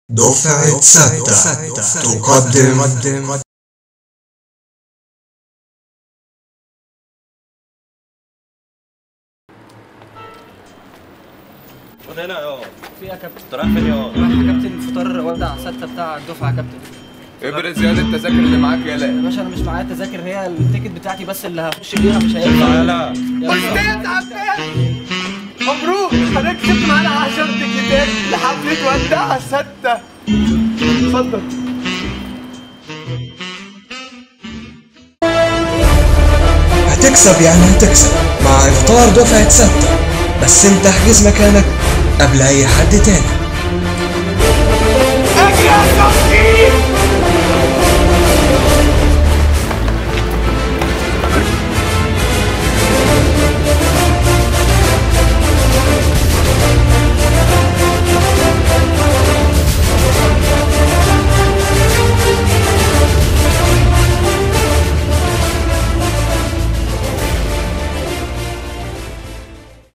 دفعة ستة تقدم خد هنا يا في ايه يا كابتن؟ انت رايح فين يا رايح يا كابتن فطار ودع ستة بتاع الدفعة يا كابتن ابرز زيادة التذاكر اللي معاك يا يا لا باشا انا مش معايا تذاكر هي التيكت بتاعتي بس اللي هخش بيها مش هينفع تعالى يلا. مبروك حضرتك كسبت معانا 10 تيكيتات لحفلة ودع ستة اتفضل هتكسب يعني هتكسب مع افطار دفعة ستة بس انت احجز مكانك قبل اي حد تاني